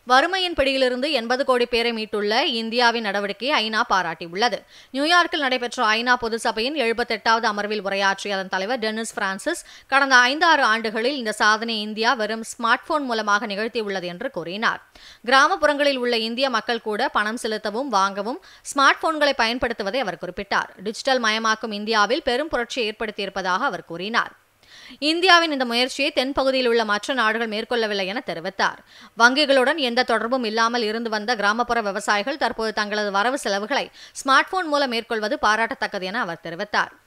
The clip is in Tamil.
வறுமையின் பிடியிலிருந்து எண்பது கோடி பேரை மீட்டுள்ள இந்தியாவின் நடவடிக்கையை ஐநா பாராட்டியுள்ளது நியூயார்க்கில் நடைபெற்ற ஐநா பொது சபையின் எழுபத்தெட்டாவது அமர்வில் உரையாற்றிய அதன் தலைவர் டெனிஸ் பிரான்சிஸ் கடந்த ஐந்தாறு ஆண்டுகளில் இந்த சாதனை இந்தியா வெறும் ஸ்மார்ட் போன் மூலமாக நிகழ்த்தியுள்ளது என்று கூறினார் கிராமப்புறங்களில் உள்ள இந்திய மக்கள் கூட பணம் செலுத்தவும் வாங்கவும் ஸ்மார்ட் போன்களை பயன்படுத்துவதை அவர் குறிப்பிட்டார் டிஜிட்டல் மயமாக்கும் இந்தியாவில் பெரும் புரட்சியை ஏற்படுத்தியிருப்பதாக அவர் கூறினார் இந்தியாவின் இந்த முயற்சியை தென்பகுதியில் உள்ள மற்ற நாடுகள் மேற்கொள்ளவில்லை என தெரிவித்தார் வங்கிகளுடன் எந்த தொடர்பும் இல்லாமல் இருந்து வந்த கிராமப்புற விவசாயிகள் தற்போது தங்களது வரவு செலவுகளை ஸ்மார்ட் போன் மூலம் மேற்கொள்வது பாராட்டத்தக்கது என அவர் தெரிவித்தார்